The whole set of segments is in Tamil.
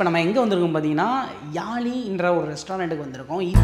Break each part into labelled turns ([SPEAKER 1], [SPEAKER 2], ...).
[SPEAKER 1] இப்போ நம்ம எங்கே வந்திருக்கோம் பார்த்தீங்கன்னா யாழின்ற ஒரு ரெஸ்டாரண்ட்டுக்கு வந்திருக்கோம் இ-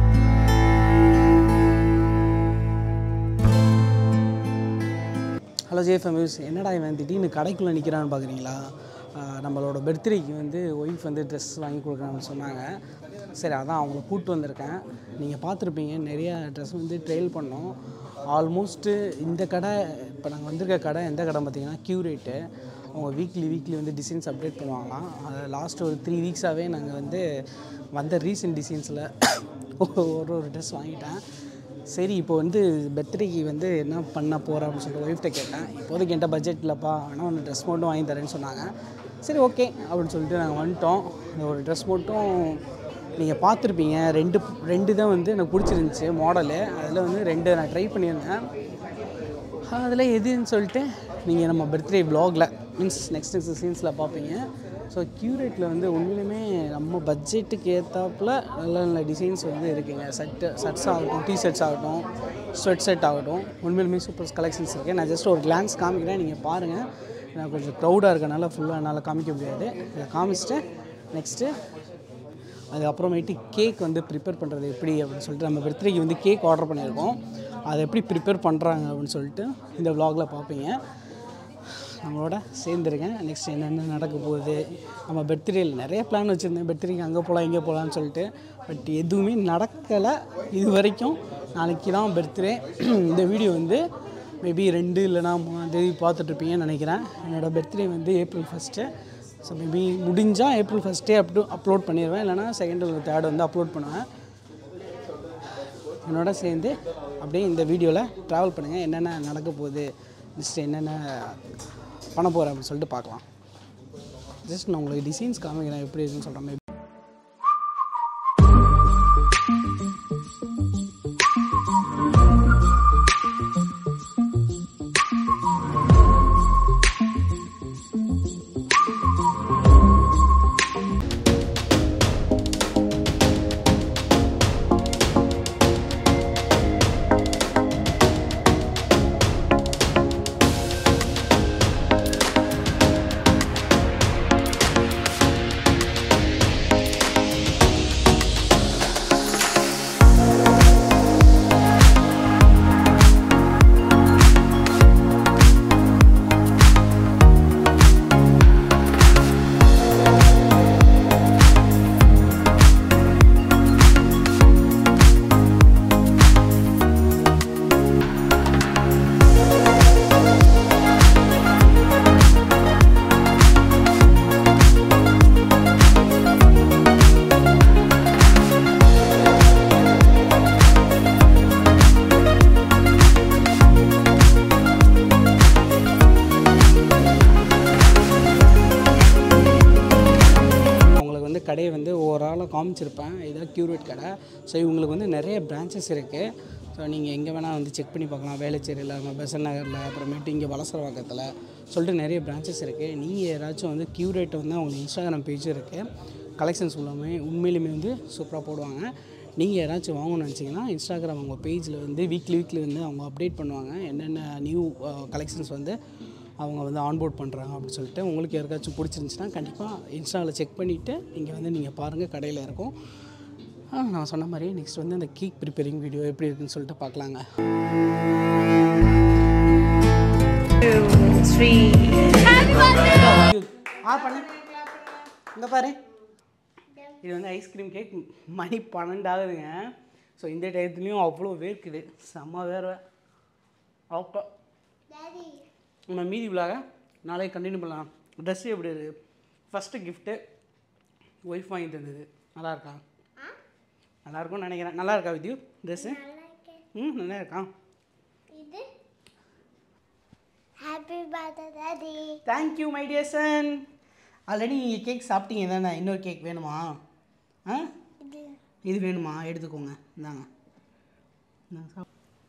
[SPEAKER 1] ஹலோ ஜேஃபம் மியூஸ் என்னடா இவன் திடீர்னு கடைக்குள்ளே நிற்கிறான்னு பார்க்குறீங்களா ஆஹ் நம்மளோட பர்த்டேக்கு வந்து ஒய்ஃப் வந்து ட்ரெஸ் வாங்கி கொடுக்குறான்னு சொன்னாங்க சரி அதான் அவங்கள கூப்பிட்டு வந்திருக்கேன் நீங்கள் பார்த்துருப்பீங்க நிறைய ட்ரெஸ் வந்து ட்ரெயில் பண்ணோம் ஆல்மோஸ்ட்டு இந்த கடை இப்போ நாங்கள் வந்திருக்க கடை எந்த கடை பார்த்தீங்கன்னா க்யூரேட்டு அவங்க வீக்லி வீக்லி வந்து டிசைன்ஸ் அப்டேட் பண்ணுவாங்களாம் அதை லாஸ்ட் ஒரு த்ரீ வீக்ஸாகவே நாங்கள் வந்து வந்த ரீசெண்ட் டிசைன்ஸில் ஒரு ஒரு ட்ரெஸ் வாங்கிட்டேன் சரி இப்போ வந்து பர்த்டேக்கு வந்து என்ன பண்ண போகிறேன் அப்படின்னு சொல்லிட்டு ஒய்ஃப்ட்ட கேட்டேன் இப்போதைக்கு என்கிட்ட பட்ஜெட் இல்லைப்பா ஆனால் ஒன்று ட்ரெஸ் மட்டும் வாங்கி தரேன்னு சொன்னாங்க சரி ஓகே அப்படின்னு சொல்லிட்டு நாங்கள் வந்துட்டோம் இந்த ஒரு ட்ரெஸ் மட்டும் நீங்கள் பார்த்துருப்பீங்க ரெண்டு ரெண்டு தான் வந்து எனக்கு பிடிச்சிருந்துச்சி மாடலு அதில் வந்து ரெண்டு நான் ட்ரை பண்ணியிருந்தேன் அதில் எதுன்னு சொல்லிட்டு நீங்கள் நம்ம பர்த்டே vlogல மீன்ஸ் நெக்ஸ்ட் நெக்ஸ்ட் சீன்ஸில் பார்ப்பீங்க ஸோ க்யூரேட்டில் வந்து உண்மையிலுமே நம்ம பட்ஜெட்டுக்கு ஏற்றாப்புல நல்ல நல்ல டிசைன்ஸ் வந்து இருக்குங்க செட்டு செட்ஸ் ஆகட்டும் டி ஷர்ட்ஸ் ஆகட்டும் ஸ்வெட் செட் ஆகட்டும் உண்மையிலுமே சூப்பர் கலெக்ஷன்ஸ் இருக்குது நான் ஜஸ்ட் ஒரு கிளான்ஸ் காமிக்கிறேன் நீங்கள் பாருங்கள் நான் கொஞ்சம் க்ரௌடாக இருக்கனால ஃபுல்லாக என்னால் காமிக்க முடியாது இதை காமிச்சிட்டு நெக்ஸ்ட்டு அதுக்கப்புறமேட்டு கேக் வந்து ப்ரிப்பேர் பண்ணுறது எப்படி அப்படின்னு சொல்லிட்டு நம்ம பர்த்டேக்கு வந்து கேக் ஆர்டர் பண்ணியிருக்கோம் அதை எப்படி ப்ரிப்பேர் பண்ணுறாங்க அப்படின்னு சொல்லிட்டு இந்த vlogல பார்ப்பீங்க நம்மளோட சேர்ந்துருக்கேன் நெக்ஸ்ட் என்னென்ன நடக்க போகுது நம்ம பர்த்டேயில் நிறைய பிளான் வச்சுருந்தேன் பர்த்டேக்கு அங்கே போகலாம் இங்கே போகலான்னு சொல்லிட்டு பட் எதுவுமே நடக்கலை இது வரைக்கும் நாளைக்கு தான் பர்த்டே இந்த வீடியோ வந்து மேபி ரெண்டு இல்லைனா மூணாம் தேதி பார்த்துட்ருப்பீங்கன்னு நினைக்கிறேன் என்னோடய பர்த்டே வந்து ஏப்ரல் ஃபஸ்ட்டு ஸோ மேபி முடிஞ்சால் ஏப்ரல் ஃபஸ்ட்டே அப்டு அப்லோட் பண்ணிடுவேன் இல்லைனா செகண்ட் இல்லை தேர்ட் வந்து அப்லோட் பண்ணுவேன் என்னோட சேர்ந்து அப்படியே இந்த வீடியோவில் ட்ராவல் பண்ணுங்கள் என்னென்ன நடக்க போகுது நெக்ஸ்ட் என்னென்ன பண்ண போகிறேன் அப்படின்னு சொல்லிட்டு பார்க்கலாம் ஜஸ்ட் நான் உங்களுக்கு டிசைன்ஸ் காமிக்கிறேன் எப்படி இருக்குன்னு சொல்கிறேன் மேபி அவங்களுக்கு வந்து கடையை வந்து ஓவராலாக காமிச்சிருப்பேன் இதான் க்யூரேட் கடை ஸோ இவங்களுக்கு வந்து நிறைய பிரான்ச்சஸ் இருக்குது ஸோ நீங்கள் எங்கே வேணால் வந்து செக் பண்ணி பார்க்கலாம் வேளச்சேரியில் நம்ம பெசன் நகரில் அப்புறமேட்டு இங்கே வலசரவாக்கத்தில் சொல்லிட்டு நிறைய பிரான்ச்சஸ் இருக்குது நீங்கள் யாராச்சும் வந்து க்யூரேட் வந்து அவங்க இன்ஸ்டாகிராம் பேஜ் இருக்குது கலெக்ஷன்ஸ் உள்ளமே உண்மையிலுமே வந்து சூப்பராக போடுவாங்க நீங்கள் யாராச்சும் வாங்கணும்னு நினச்சிங்கன்னா இன்ஸ்டாகிராம் அவங்க பேஜில் வந்து வீக்லி வீக்லி வந்து அவங்க அப்டேட் பண்ணுவாங்க என்னென்ன நியூ கலெக்ஷன்ஸ் வந்து அவங்க வந்து ஆன்போர்ட் பண்ணுறாங்க அப்படின்னு சொல்லிட்டு உங்களுக்கு யாருக்காச்சும் பிடிச்சிருந்துச்சுன்னா கண்டிப்பாக இன்ஸ்டாவில் செக் பண்ணிவிட்டு நீங்கள் வந்து நீங்கள் பாருங்கள் கடையில் இருக்கும் ஆ, நான் சொன்ன மாதிரி நெக்ஸ்ட் வந்து அந்த கேக் ப்ரிப்பேரிங் வீடியோ எப்படி இருக்குன்னு சொல்லிட்டு பார்க்கலாங்க ஆ பண்ணு இங்கே பாரு இது வந்து ஐஸ்கிரீம் கேக் மணி பன்னெண்டு ஆகுதுங்க ஸோ இந்த டயத்துலேயும் அவ்வளோ வேர்க்குது செம்ம வேர்வை ஓகே நம்ம மீதி விழாக நாளைக்கு கண்டினியூ பண்ணலாம் ட்ரெஸ்ஸு எப்படி இருக்குது ஃபஸ்ட்டு கிஃப்ட்டு ஒய்ஃப் வாங்கி தந்தது நல்லா இருக்கா நல்லா இருக்கும்னு நினைக்கிறேன் நல்லா இருக்கா வித்யூ ட்ரெஸ்ஸு ம் நல்லா இருக்கா
[SPEAKER 2] இது happy birthday daddy
[SPEAKER 1] thank you my dear son already நீங்கள் கேக் சாப்பிட்டீங்க தானே இன்னொரு கேக் வேணுமா ஆ
[SPEAKER 2] இது
[SPEAKER 1] இது வேணுமா எடுத்துக்கோங்க இந்தாங்க இந்தாங்க சாப்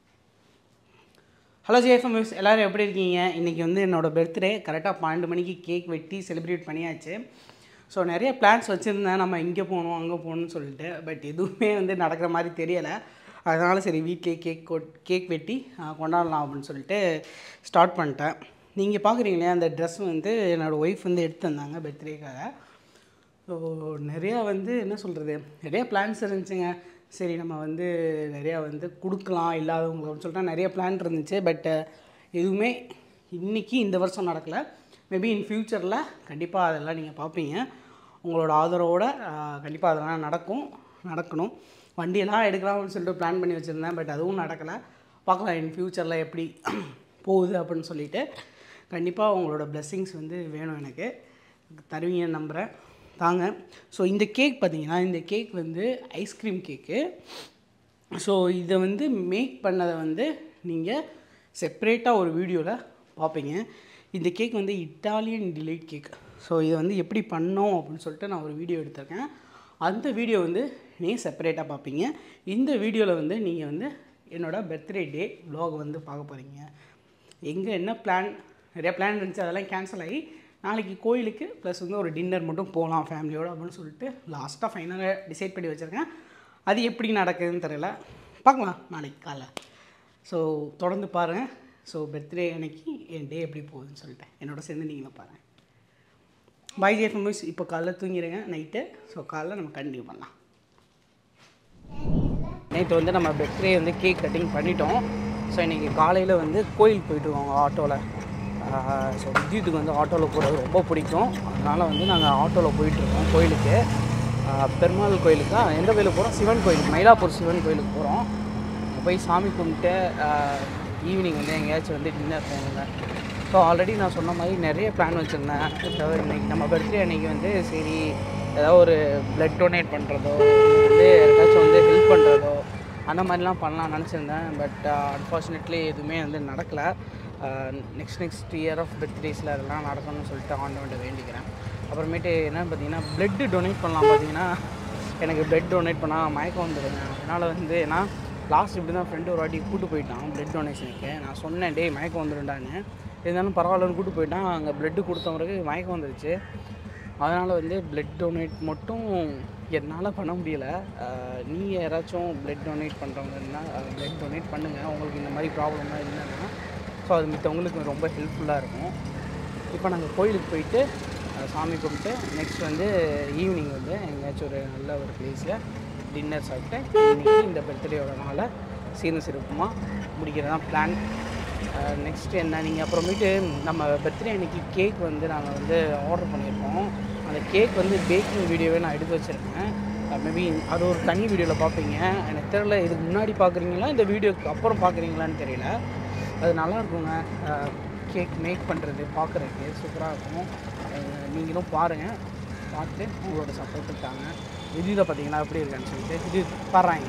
[SPEAKER 1] ஹலோ ஜேஎஃப்எம் மிஸ் எல்லோரும் எப்படி இருக்கீங்க இன்றைக்கி வந்து என்னோடய பர்த்டே கரெக்டாக பன்னெண்டு மணிக்கு கேக் வெட்டி செலிப்ரேட் பண்ணியாச்சு ஸோ நிறைய பிளான்ஸ் வச்சுருந்தேன் நம்ம இங்கே போகணும் அங்கே போகணும்னு சொல்லிட்டு பட் எதுவுமே வந்து நடக்கிற மாதிரி தெரியலை அதனால் சரி வீட்லேயே கேக் கேக் வெட்டி ஆ, கொண்டாடலாம் அப்படின்னு சொல்லிட்டு ஸ்டார்ட் பண்ணிட்டேன் நீங்கள் பார்க்குறீங்களே அந்த ட்ரெஸ் வந்து என்னோடய ஒய்ஃப் வந்து எடுத்து தந்தாங்க பர்த்டேக்காக ஸோ நிறையா வந்து என்ன சொல்கிறது நிறைய பிளான்ஸ் இருந்துச்சுங்க சரி நம்ம வந்து நிறையா வந்து கொடுக்கலாம் இல்லாதவங்களுக்கு அப்படின்னு சொல்லிட்டு நிறைய பிளான் இருந்துச்சு பட் எதுவுமே இன்றைக்கி இந்த வருஷம் நடக்கலை மேபி இன் ஃப்யூச்சரில் கண்டிப்பாக அதெல்லாம் நீங்கள் பார்ப்பீங்க உங்களோட ஆதரவோட கண்டிப்பாக அதெல்லாம் நடக்கும் நடக்கணும் வண்டியெல்லாம் எடுக்கலாம்னு சொல்லிட்டு பிளான் பண்ணி வச்சுருந்தேன் பட் அதுவும் நடக்கலை பார்க்கலாம் இன் ஃப்யூச்சரில் எப்படி போகுது அப்படின்னு சொல்லிட்டு கண்டிப்பாக உங்களோட blessings வந்து வேணும் எனக்கு தருவீங்கன்னு நம்புகிறேன் தாங்க ஸோ இந்த கேக் பார்த்தீங்கன்னா இந்த கேக் வந்து ஐஸ்கிரீம் கேக்கு ஸோ இதை வந்து மேக் பண்ணதை வந்து நீங்கள் செப்ரேட்டாக ஒரு வீடியோவில் பார்ப்பீங்க இந்த கேக் வந்து இட்டாலியன் டிலைட் கேக் ஸோ இதை வந்து எப்படி பண்ணோம் அப்படின்னு சொல்லிட்டு நான் ஒரு வீடியோ எடுத்திருக்கேன் அந்த வீடியோ வந்து நீங்கள் செப்பரேட்டாக பார்ப்பீங்க இந்த வீடியோவில் வந்து நீங்கள் வந்து என்னோடய பர்த்டே டே vlog வந்து பார்க்க போகிறீங்க எங்கே என்ன பிளான் நிறைய பிளான் இருந்துச்சு அதெல்லாம் கேன்சல் ஆகி நாளைக்கு கோயிலுக்கு ப்ளஸ் வந்து ஒரு டின்னர் மட்டும் போகலாம் ஃபேமிலியோடு அப்படின்னு சொல்லிட்டு லாஸ்ட்டாக ஃபைனலாக டிசைட் பண்ணி வச்சுருக்கேன் அது எப்படி நடக்குதுன்னு தெரியல பார்க்கலாம் நாளைக்கு காலை ஸோ தொடர்ந்து பாருங்கள் ஸோ பர்த்டே அன்னைக்கு என் டே எப்படி போகுதுன்னு சொல்லிட்டு என்னோட சேர்ந்து நீங்களும் பாருங்கள் பாய் ஜே மிஸ் இப்போ காலைல தூங்கிடுங்க நைட்டு ஸோ காலைல நம்ம கண்டினியூ பண்ணலாம் நேற்று வந்து நம்ம பர்த்டே வந்து கேக் கட்டிங் பண்ணிட்டோம் ஸோ இன்றைக்கி காலையில் வந்து கோயிலுக்கு போயிட்டுருக்கோம் ஆட்டோவில் ஸோ வித்யுத்துக்கு வந்து ஆட்டோவில் போகிறது ரொம்ப பிடிக்கும் அதனால் வந்து நாங்கள் ஆட்டோவில் போயிட்டுருக்கோம் கோயிலுக்கு ஆஹ் பெருமாள் கோயிலுக்கா எந்த கோயிலுக்கு போகிறோம் சிவன் கோயிலுக்கு மயிலாப்பூர் சிவன் கோயிலுக்கு போகிறோம் அங்கே போய் சாமி கும்பிட்டு ஈவினிங் வந்து எங்கேயாச்சும் வந்து டின்னர் போகணுங்க ஸோ ஆல்ரெடி நான் சொன்ன மாதிரி நிறைய பிளான் வச்சுருந்தேன் தவிர இன்னைக்கு நம்ம பர்த்டே அன்னைக்கு வந்து சரி ஏதாவது ஒரு பிளட் டொனேட் பண்ணுறதோ வந்து யாருக்காச்சும் வந்து ஹெல்ப் பண்ணுறதோ அந்த மாதிரிலாம் பண்ணலாம் நினச்சிருந்தேன் பட் அன்ஃபார்ச்சுனேட்லி எதுவுமே வந்து நடக்கலை நெக்ஸ்ட் நெக்ஸ்ட் இயர் ஆஃப் பர்த்டேஸில் அதெல்லாம் நடக்கணும்னு சொல்லிட்டு ஆண்டவன்ட்ட வேண்டிக்கிறேன் அப்புறமேட்டு என்னன்னு பார்த்தீங்கன்னா பிளட்டு டொனேட் பண்ணலாம் பார்த்தீங்கன்னா எனக்கு பிளட் டொனேட் பண்ணால் மயக்கம் வந்துடுங்க அதனால் வந்து ஏன்னா லாஸ்ட் இப்படி தான் ஃப்ரெண்டு ஒரு வாட்டி கூட்டு போயிட்டான் பிளட் டொனேஷனுக்கு நான் சொன்னேன் டேய் மயக்கம் வந்துடும்டான்னு இருந்தாலும் பரவாயில்லன்னு கூட்டு போயிட்டான் அங்கே பிளட்டு கொடுத்த பிறகு மயக்கம் வந்துருச்சு அதனால் வந்து பிளட் டொனேட் மட்டும் என்னால் பண்ண முடியல நீங்கள் யாராச்சும் பிளட் டொனேட் பண்ணுறவங்க இருந்தால் பிளட் டொனேட் பண்ணுங்கள் உங்களுக்கு இந்த மாதிரி ப்ராப்ளம்லாம் இல்லைன்னா ஸோ அது மித்தவங்களுக்கு ரொம்ப ஹெல்ப்ஃபுல்லாக இருக்கும் இப்போ நாங்கள் கோயிலுக்கு போயிட்டு அஹ், சாமி கும்பிட்டு நெக்ஸ்ட் வந்து ஈவினிங் வந்து எங்கேயாச்சும் ஒரு நல்ல ஒரு பிளேஸில் டின்னர் சாப்பிட்டு இன்னைக்கு இந்த பர்த்டேயோட நாளை சீரும் சிறப்புமாக முடிக்கிறது தான் பிளான் நெக்ஸ்ட் என்ன நீங்கள் அப்புறமேட்டு நம்ம பர்த்டே அன்னைக்கு கேக் வந்து நாங்கள் வந்து ஆர்டர் பண்ணியிருக்கோம் அந்த கேக் வந்து பேக்கிங் வீடியோவே நான் எடுத்து வச்சுருக்கேன் மேபி அது ஒரு தனி வீடியோவில் பார்ப்பீங்க எனக்கு தெரியல இதுக்கு முன்னாடி பார்க்குறீங்களா இந்த வீடியோக்கு அப்புறம் பார்க்குறீங்களான்னு தெரியல அது நல்லா இருக்குங்க கேக் மேக் பண்ணுறது பார்க்குறதுக்கு சூப்பராக இருக்கும் அஹ் நீங்களும் பாருங்கள் பார்த்து உங்களோட சப்போர்ட்டு தாங்க விதியில் பார்த்தீங்களா எப்படி இருக்கான்னு சொல்லிட்டு இது பாடுறாங்க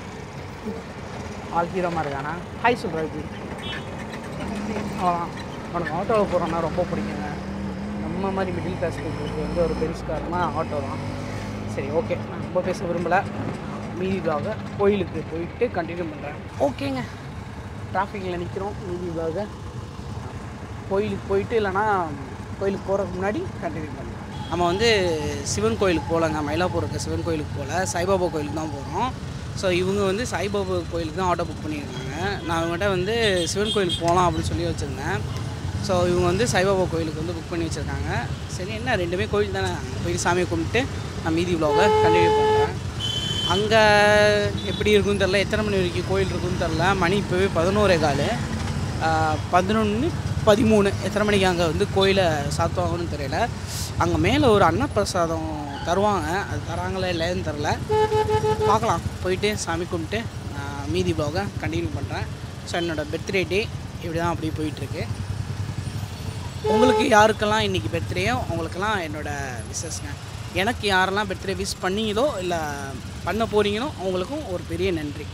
[SPEAKER 1] ஆள் ஹீரோமாக இருக்கானா ஹாய் சொல்கிறா இது அவ்வளோதான் உனக்கு ஆட்டோவில் போகிறோன்னா ரொம்ப பிடிக்குங்க நம்ம மாதிரி மிடில் கிளாஸ் பீப்புளுக்கு வந்து ஒரு பென்ஸ் கார்னா ஆட்டோ தான் சரி ஓகே நான் ரொம்ப பேச விரும்பலை மீதிக்காக கோயிலுக்கு போயிட்டு கண்டினியூ பண்ணுறேன் ஓகேங்க டிராஃபிக்கில் நிற்கிறோம் மீதிக்காக கோயிலுக்கு போயிட்டு இல்லைன்னா கோயிலுக்கு போகிறதுக்கு முன்னாடி கண்டினியூ பண்ணுறோம் நம்ம வந்து சிவன் கோயிலுக்கு போகலங்க மயிலாப்பூர் இருக்க சிவன் கோயிலுக்கு போகல சாய்பாபா கோயிலுக்கு தான் போகிறோம் ஸோ இவங்க வந்து சாய்பாபா கோயிலுக்கு தான் ஆட்டோ புக் பண்ணியிருக்காங்க நான் இவங்ககிட்ட வந்து சிவன் கோயிலுக்கு போகலாம் அப்படின்னு சொல்லி வச்சுருந்தேன் ஸோ இவங்க வந்து சாய்பாபா கோயிலுக்கு வந்து புக் பண்ணி வச்சுருக்காங்க சரி என்ன ரெண்டுமே கோயில் தானே போய் சாமியை கும்பிட்டு நான் மீதி விலாக கண்டினியூ பண்ணுறேன் அங்கே எப்படி இருக்குன்னு தெரில எத்தனை மணி வரைக்கும் கோயில் இருக்குன்னு தெரில மணி இப்போவே பதினோரே கால் பதினொன்று பதிமூணு எத்தனை மணிக்கு அங்கே வந்து கோயிலை சாத்துவாங்கன்னு தெரியல அங்கே மேலே ஒரு அன்னப்பிரசாதம் தருவாங்க அது தராங்களா இல்லைன்னு தெரில பார்க்கலாம் போயிட்டு சாமி கும்பிட்டு நான் மீதி ப்ளாகை கண்டினியூ பண்ணுறேன் ஸோ என்னோடய பர்த்டே டே இப்படி தான் அப்படியே போயிட்டுருக்கு உங்களுக்கு யாருக்கெல்லாம் இன்றைக்கி பர்த்டேயோ அவங்களுக்கெல்லாம் என்னோடய விசஸ்ங்க எனக்கு யாரெல்லாம் பர்த்டே விஷ் பண்ணீங்களோ இல்லை பண்ண போகிறீங்களோ அவங்களுக்கும் ஒரு பெரிய நன்றி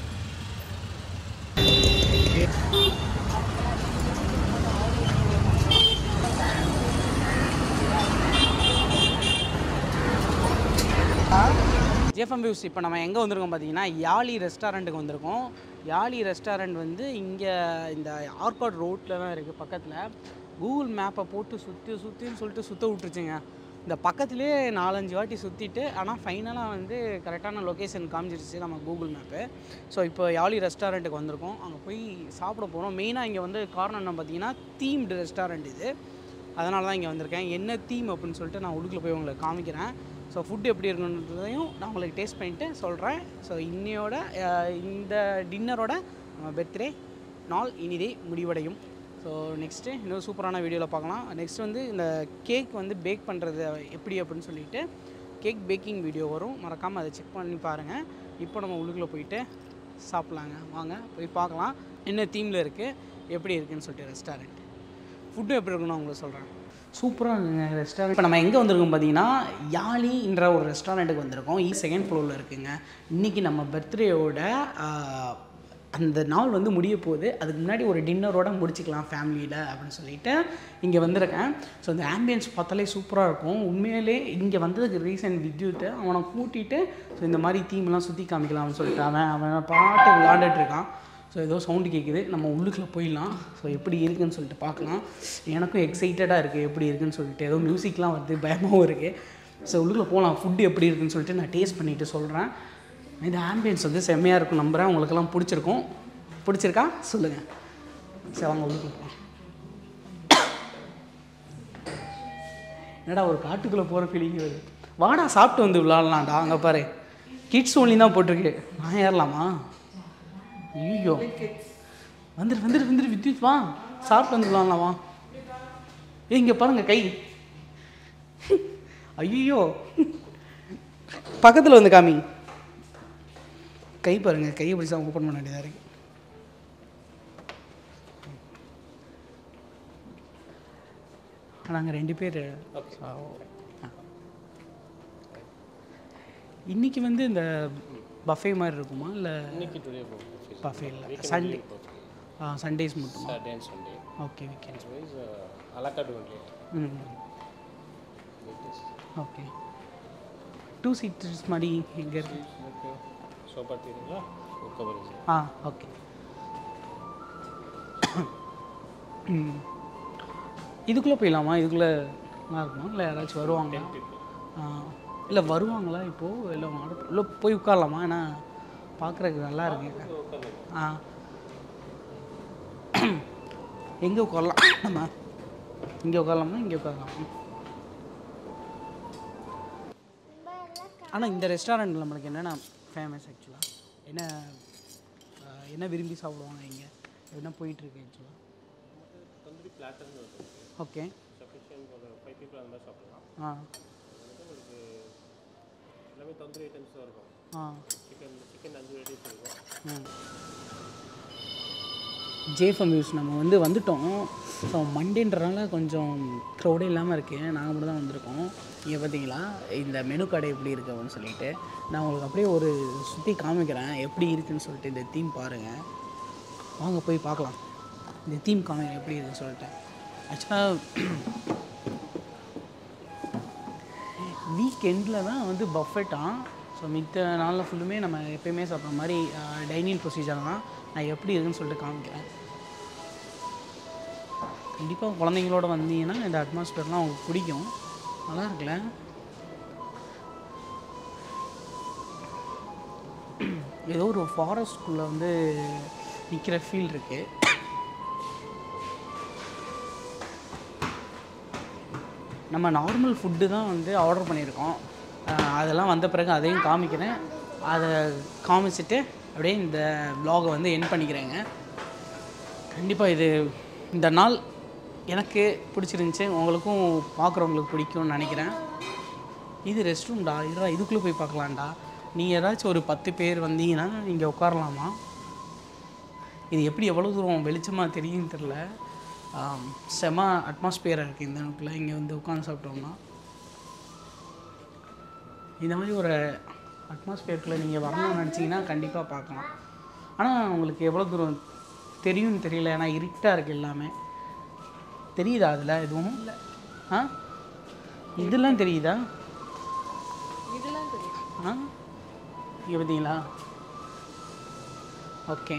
[SPEAKER 1] ஜேஃபம் வியூஸ் இப்போ நம்ம எங்கே வந்திருக்கோம் பார்த்தீங்கன்னா யாழி ரெஸ்டாரண்ட்டுக்கு வந்திருக்கோம் யாழி ரெஸ்டாரண்ட் வந்து இங்கே இந்த ஆர்காட் ரோட்டில் தான் இருக்குது பக்கத்தில் கூகுள் மேப்பை போட்டு சுற்றி சுற்றின்னு சொல்லிட்டு சுற்ற விட்டுருச்சுங்க இந்த பக்கத்துலேயே நாலஞ்சு வாட்டி சுற்றிட்டு ஆனால் ஃபைனலாக வந்து கரெக்டான லொக்கேஷன் காமிச்சிருச்சு நம்ம கூகுள் மேப்பு ஸோ இப்போ யாழி ரெஸ்டாரண்ட்டுக்கு வந்திருக்கோம் அங்கே போய் சாப்பிட போகிறோம் மெயினாக இங்கே வந்து காரணம் என்ன பார்த்தீங்கன்னா தீம்டு ரெஸ்டாரண்ட் இது அதனால தான் இங்கே வந்திருக்கேன் என்ன தீம் அப்படின்னு சொல்லிட்டு நான் உள்ளுக்குள்ள போய் உங்களுக்கு காமிக்கிறேன் ஸோ ஃபுட் எப்படி இருக்குன்றதையும் நான் உங்களுக்கு டேஸ்ட் பண்ணிவிட்டு சொல்கிறேன் ஸோ இன்னையோட அஹ், இந்த டின்னரோட நம்ம பர்த்டே நாள் இனிதே முடிவடையும் ஸோ நெக்ஸ்ட்டு இன்னொரு சூப்பரான வீடியோவில் பார்க்கலாம் நெக்ஸ்ட் வந்து இந்த கேக் வந்து பேக் பண்ணுறது எப்படி அப்படின்னு சொல்லிட்டு கேக் பேக்கிங் வீடியோ வரும் மறக்காமல் அதை செக் பண்ணி பாருங்கள் இப்போ நம்ம உள்ளுக்குள்ளே போயிட்டு சாப்பிட்லாங்க வாங்க போய் பார்க்கலாம் என்ன தீமில் இருக்குது எப்படி இருக்குன்னு சொல்லிட்டு ரெஸ்டாரண்ட் ஃபுட்டு எப்படி இருக்குன்னு நான் உங்களுக்கு சொல்கிறேன் சூப்பராக இருக்குங்க ரெஸ்டாரண்ட் இப்போ நம்ம எங்கே வந்திருக்கோம் பார்த்தீங்கன்னா யாழின்ற ஒரு ரெஸ்டாரண்ட்டுக்கு வந்திருக்கோம் ஈ செகண்ட் ஃப்ளோரில் இருக்குங்க இன்றைக்கி நம்ம பர்த்டேயோட அந்த நாள் வந்து முடிய போகுது அதுக்கு முன்னாடி ஒரு டின்னரோட முடிச்சுக்கலாம் ஃபேமிலியில் அப்படின்னு சொல்லிட்டு இங்கே வந்திருக்கேன் ஸோ இந்த ஆம்பியன்ஸ் பார்த்தாலே சூப்பராக இருக்கும் உண்மையிலே இங்கே வந்ததுக்கு ரீசன் வித்யுத்து அவனை கூட்டிகிட்டு ஸோ இந்த மாதிரி தீம்லாம் சுற்றி காமிக்கலாம்னு சொல்லிட்டு அவன் அவன் பாட்டு விளாண்டுட்டு இருக்கான் ஸோ ஏதோ சவுண்டு கேட்குது நம்ம உள்ளுக்குள்ளே போயிடலாம் ஸோ எப்படி இருக்குன்னு சொல்லிட்டு பார்க்கலாம் எனக்கும் எக்ஸைட்டடாக இருக்குது எப்படி இருக்குன்னு சொல்லிட்டு ஏதோ மியூசிக்லாம் வருது பயமாகவும் இருக்குது ஸோ உள்ளுக்குள்ளே போகலாம் ஃபுட்டு எப்படி இருக்குன்னு சொல்லிட்டு நான் டேஸ்ட் பண்ணிவிட்டு சொல்கிறேன் இந்த ஆம்பியன்ஸ் வந்து செம்மையாக இருக்கும் நம்புகிறேன் உங்களுக்கெல்லாம் பிடிச்சிருக்கும் பிடிச்சிருக்கா சொல்லுங்கள் சரி வாங்க உள்ளுக்குள்ளே போகலாம் என்னடா ஒரு காட்டுக்குள்ளே போகிற ஃபீலிங் வருது வாடா சாப்பிட்டு வந்து விளாட்லாம்டா அங்கே பாரு கிட்ஸ் ஒன்லி தான் போட்டிருக்கு நான் ஏறலாமா ஐயோ வந்துரு வந்துரு வந்துரு வித்யுத் வா சாப்பிட்டு வந்து விளாட்லாம் வா ஏய் இங்கே பாருங்க கை ஐயோ பக்கத்தில் வந்து காமி கை பாருங்க கையை பிடிச்சா ஓப்பன் பண்ண வேண்டியதாக இருக்கு நாங்கள் ரெண்டு பேர் இன்னைக்கு வந்து இந்த பஃபே மாதிரி இருக்குமா இல்லை
[SPEAKER 3] இன்னைக்கு டுடே
[SPEAKER 1] பஃபே இல்லை சண்டே ஆ சண்டேஸ் மட்டுமா
[SPEAKER 3] Saturday and Sunday
[SPEAKER 1] okay weekends
[SPEAKER 3] wise a la carte only
[SPEAKER 1] ம் ஓகே டூ சீட்டர்ஸ் மாதிரி எங்கே இருக்கு
[SPEAKER 3] சோஃபா தெரியுங்களா ஒரு கவர்
[SPEAKER 1] ஆ ஓகே ம் இதுக்குள்ளே போயிடலாமா இதுக்குள்ளே நல்லா இருக்குமா இல்லை யாராச்சும் வருவாங்களா ஆ இல்லை வருவாங்களா இப்போது இல்லை மாட இல்லை போய் உட்காரலாமா ஏன்னா பார்க்குறதுக்கு நல்லா இருக்கு ஆ எங்கே உட்காரலாம் நம்ம இங்கே உட்காரலாமா இங்கே உட்காரலாம் ஆனால் இந்த ரெஸ்டாரண்ட் நம்மளுக்கு என்னென்ன ஃபேமஸ் ஆக்சுவலாக என்ன ஆஹ், என்ன விரும்பி சாப்பிடுவாங்க இங்கே என்ன போயிட்டுருக்கு ஆக்சுவலாக
[SPEAKER 3] தந்தூரி பிளாட்டர்னு இருக்கும்
[SPEAKER 1] ஓகே
[SPEAKER 3] சஃபிஷியன்ட் ஒரு ஃபைவ் பீப்புள் அந்த மாதிரி சாப்பிடலாம்
[SPEAKER 1] ஆ
[SPEAKER 3] உங்களுக்கு எல்லாமே தந்தூரி ஐட்டம்ஸ் தான் இருக்கும்
[SPEAKER 1] ஆ
[SPEAKER 3] சிக்கன் சிக்கன் அஞ்சு வெரைட்டிஸ் இருக்கும்
[SPEAKER 1] ம் ஜேஃபம் வியூஸ் நம்ம வந்து வந்துட்டோம் ஸோ மண்டேன்றனால கொஞ்சம் க்ரௌடே இல்லாமல் இருக்குது நாங்கள் மட்டும் தான் வந்திருக்கோம் இங்கே பார்த்தீங்களா இந்த மெனு கடை எப்படி இருக்குது அப்படின்னு சொல்லிட்டு நான் உங்களுக்கு அப்படியே ஒரு சுற்றி காமிக்கிறேன் எப்படி இருக்குன்னு சொல்லிட்டு இந்த தீம் பாருங்கள் வாங்க போய் பார்க்கலாம் இந்த தீம் காமிக்கிறேன் எப்படி இருக்குன்னு சொல்லிட்டு ஆக்சுவலாக வீக்கெண்டில் தான் வந்து பஃபெட்டாக ஸோ மித்த நாளில் ஃபுல்லுமே நம்ம எப்பயுமே சாப்பிட்ற மாதிரி டைனிங் ப்ரொசீஜர் தான் நான் எப்படி இருக்குன்னு சொல்லிட்டு காமிக்கிறேன் கண்டிப்பாக குழந்தைங்களோட வந்தீங்கன்னா இந்த அட்மாஸ்பியர்லாம் உங்களுக்கு பிடிக்கும் நல்லா இருக்குல்ல ஏதோ ஒரு ஃபாரஸ்ட்குள்ளே வந்து நிற்கிற ஃபீல் இருக்குது நம்ம நார்மல் ஃபுட்டு தான் வந்து ஆர்டர் பண்ணியிருக்கோம் அஹ் அதெல்லாம் வந்த பிறகு அதையும் காமிக்கிறேன் அதை காமிச்சிட்டு அப்படியே இந்த vlog-அ வந்து என் பண்ணிக்கிறேங்க கண்டிப்பாக இது இந்த நாள் எனக்கு பிடிச்சிருந்துச்சி உங்களுக்கும் பார்க்குறவங்களுக்கு பிடிக்கும்னு நினைக்கிறேன் இது ரெஸ்ட் ரூம்டா இதுடா இதுக்குள்ளே போய் பார்க்கலாம்டா நீங்கள் ஏதாச்சும் ஒரு பத்து பேர் வந்தீங்கன்னா இங்கே உட்காரலாமா இது எப்படி எவ்வளோ தூரம் வெளிச்சமாக தெரியும் தெரில ஆம், செம அட்மாஸ்பியராக இருக்குது இந்த நோக்கில் இங்கே வந்து உட்காந்து சாப்பிட்டோம்னா இந்த மாதிரி ஒரு அட்மாஸ்பியருக்குள்ளே நீங்கள் வரணும்னு நினச்சிங்கன்னா கண்டிப்பாக பார்க்கலாம் ஆனால் உங்களுக்கு எவ்வளோ தூரம் தெரியும்னு தெரியல ஏன்னா இருட்டாக இருக்குது எல்லாமே தெரியுதா அதில் எதுவும் ஆ இதெல்லாம் தெரியுதா
[SPEAKER 4] இதெல்லாம் தெரியும்
[SPEAKER 1] ஆ இங்கே பார்த்தீங்களா ஓகே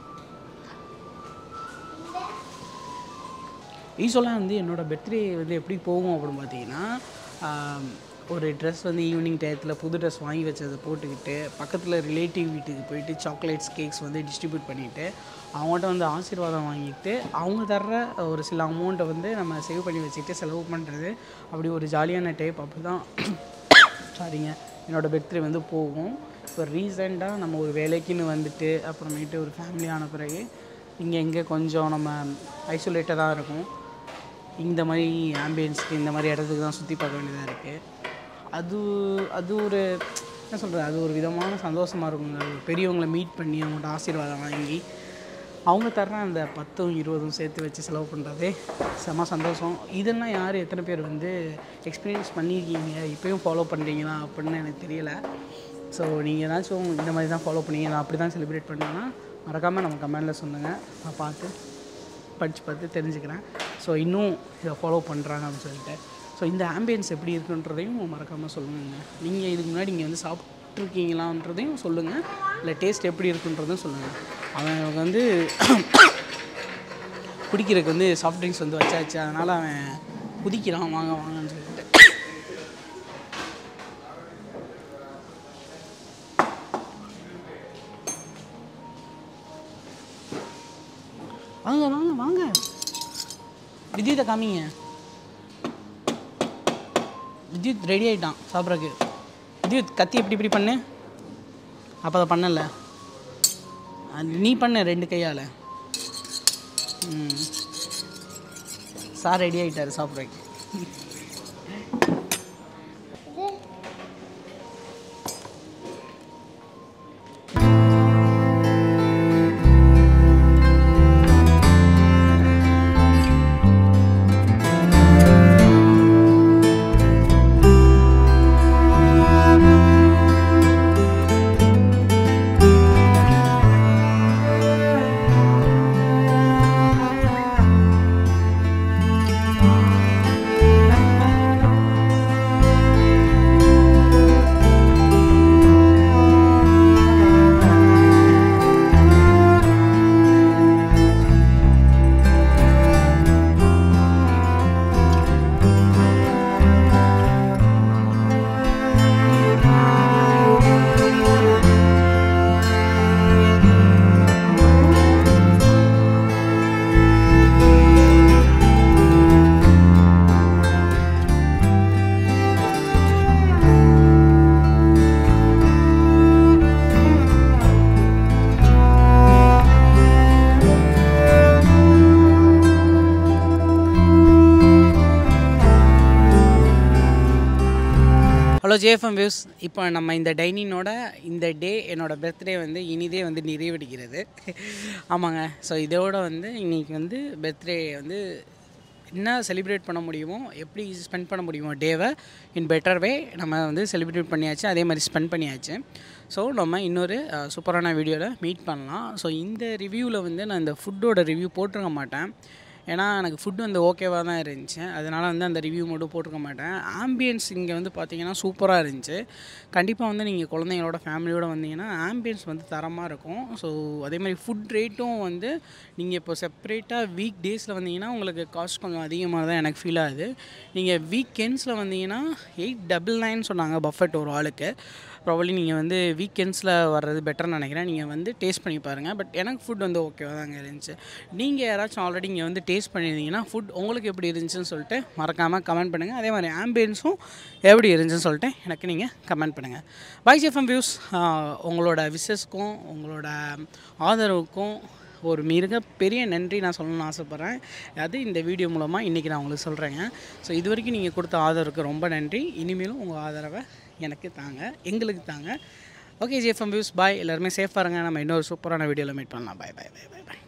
[SPEAKER 1] யூஸ்வலாக வந்து என்னோடய பர்த்டே வந்து எப்படி போகும் அப்படின்னு பார்த்தீங்கன்னா ஆம், ஒரு ட்ரெஸ் வந்து ஈவினிங் டயத்தில் புது ட்ரெஸ் வாங்கி வச்சதை போட்டுக்கிட்டு பக்கத்தில் ரிலேட்டிவ் வீட்டுக்கு போயிட்டு சாக்லேட்ஸ் கேக்ஸ் வந்து டிஸ்ட்ரிபியூட் பண்ணிவிட்டு அவங்கள்ட்ட வந்து ஆசீர்வாதம் வாங்கிட்டு அவங்க தர்ற ஒரு சில அமௌண்ட்டை வந்து நம்ம சேவ் பண்ணி வச்சுக்கிட்டு செலவு பண்ணுறது அப்படி ஒரு ஜாலியான டைப் அப்படி தான் சாரிங்க என்னோடய பர்த்டே வந்து போகும் இப்போ ரீசெண்டாக நம்ம ஒரு வேலைக்குன்னு வந்துட்டு அப்புறமேட்டு ஒரு ஃபேமிலி ஆன பிறகு இங்கே எங்கே கொஞ்சம் நம்ம ஐசோலேட்டாக தான் இருக்கும் இந்த மாதிரி ஆம்பியன்ஸ்க்கு இந்த மாதிரி இடத்துக்கு தான் சுற்றி பார்க்க வேண்டியதாக இருக்குது அது அது ஒரு என்ன சொல்கிறது அது ஒரு விதமான சந்தோஷமாக இருக்குங்க ஒரு பெரியவங்களை மீட் பண்ணி அவங்கள்ட்ட ஆசீர்வாதம் வாங்கி அவங்க தர்ற அந்த பத்தும் இருபதும் சேர்த்து வச்சு செலவு பண்ணுறதே செம சந்தோஷம் இதெல்லாம் யார் எத்தனை பேர் வந்து எக்ஸ்பீரியன்ஸ் பண்ணியிருக்கீங்க இப்போயும் ஃபாலோ பண்ணுறீங்களா அப்படின்னு எனக்கு தெரியலை ஸோ நீங்கள் ஏதாச்சும் இந்த மாதிரி தான் ஃபாலோ பண்ணீங்க நான் அப்படி தான் செலிப்ரேட் பண்ணேன்னா மறக்காமல் நம்ம கமெண்டில் சொல்லுங்கள் நான் பார்த்து படித்து பார்த்து தெரிஞ்சுக்கிறேன் ஸோ இன்னும் இதை ஃபாலோ பண்ணுறாங்க அப்படின்னு சொல்லிட்டு ஸோ இந்த ஆம்பியன்ஸ் எப்படி இருக்குன்றதையும் மறக்காமல் சொல்லுங்கள் நீங்கள் இதுக்கு முன்னாடி இங்கே வந்து சாப்பிட்ருக்கீங்களான்றதையும் சொல்லுங்கள் இல்லை டேஸ்ட் எப்படி இருக்குன்றதும் சொல்லுங்கள் அவன் வந்து குடிக்கிறதுக்கு வந்து சாஃப்ட் ட்ரிங்க்ஸ் வந்து வச்சாச்சு அதனால் அவன் குதிக்கிறான் வாங்க வாங்கன்னு சொல்லிட்டு வாங்க வாங்க வாங்க வித்யுத்தை காமிங்க வித்யுத் ரெடி ஆகிட்டான் சாப்பிட்றதுக்கு வித்யுத் கத்தி எப்படி இப்படி பண்ணு அப்போ அதை பண்ணல அது நீ பண்ண ரெண்டு கையால் ம் சார் ரெடி ஆகிட்டார் சாப்பிட்றதுக்கு ஹலோ ஜேஎஃப்எம் வியூஸ் இப்போ நம்ம இந்த டைனினோட இந்த டே என்னோடய பர்த்டே வந்து இனிதே வந்து நிறைவடைகிறது ஆமாங்க ஸோ இதோட வந்து இன்றைக்கி வந்து பர்த்டே வந்து என்ன செலிப்ரேட் பண்ண முடியுமோ எப்படி ஸ்பெண்ட் பண்ண முடியுமோ டேவை இன் பெட்டர் வே நம்ம வந்து செலிப்ரேட் பண்ணியாச்சு அதே மாதிரி ஸ்பெண்ட் பண்ணியாச்சு ஸோ நம்ம இன்னொரு அஹ், சூப்பரான வீடியோவில் மீட் பண்ணலாம் ஸோ இந்த ரிவ்யூவில் வந்து நான் இந்த ஃபுட்டோட ரிவ்யூ போட்டிருக்க மாட்டேன் ஏன்னா எனக்கு ஃபுட் வந்து ஓகேவாக தான் இருந்துச்சு அதனால் வந்து அந்த ரிவ்யூ மட்டும் போட்டிருக்க மாட்டேன் ஆம்பியன்ஸ் இங்கே வந்து பார்த்தீங்கன்னா சூப்பராக இருந்துச்சு கண்டிப்பாக வந்து நீங்கள் குழந்தைங்களோட ஃபேமிலியோட வந்தீங்கன்னா ஆம்பியன்ஸ் வந்து தரமாக இருக்கும் ஸோ அதே மாதிரி ஃபுட் ரேட்டும் வந்து நீங்கள் இப்போ செப்பரேட்டாக வீக் டேஸில் வந்தீங்கன்னா உங்களுக்கு காஸ்ட் கொஞ்சம் அதிகமாக தான் எனக்கு ஃபீல் ஆகுது நீங்கள் வீக்கெண்ட்ஸில் வந்தீங்கன்னா எயிட் டபுள் நைன் சொன்னாங்க பஃபெட் ஒரு ஆளுக்கு ப்ராபப்ளி நீங்கள் வந்து வீக்கெண்ட்ஸில் வர்றது பெட்டர்னு நினைக்கிறேன் நீங்கள் வந்து டேஸ்ட் பண்ணி பாருங்கள் பட் எனக்கு ஃபுட் வந்து ஓகேவாக தாங்க இருந்துச்சு நீங்கள் யாராச்சும் ஆல்ரெடி இங்கே வந்து டேஸ்ட் பண்ணியிருந்தீங்கன்னா ஃபுட் உங்களுக்கு எப்படி இருந்துச்சுன்னு சொல்லிட்டு மறக்காமல் கமெண்ட் பண்ணுங்கள் அதே மாதிரி ஆம்பியன்ஸும் எப்படி இருந்துச்சுன்னு சொல்லிட்டு எனக்கு நீங்கள் கமெண்ட் பண்ணுங்கள் வாய்ஸ் எஃப்எம் வியூஸ் உங்களோட விசஸ்க்கும் உங்களோட ஆதரவுக்கும் ஒரு மிகப்பெரிய நன்றி நான் சொல்லணும்னு ஆசைப்பட்றேன் அது இந்த வீடியோ மூலமாக இன்றைக்கி நான் உங்களுக்கு சொல்கிறேங்க ஸோ இது வரைக்கும் நீங்கள் கொடுத்த ஆதரவுக்கு ரொம்ப நன்றி இனிமேலும் உங்கள் ஆதரவை எனக்கு தாங்க எங்களுக்கு தாங்க ஓகே ஜிஎஃப்எம் வியூஸ் பாய் எல்லாருமே சேஃபாக இருங்க நம்ம இன்னொரு சூப்பரான வீடியோவில் மீட் பண்ணலாம் பாய் பாய் பாய் பாய் பாய்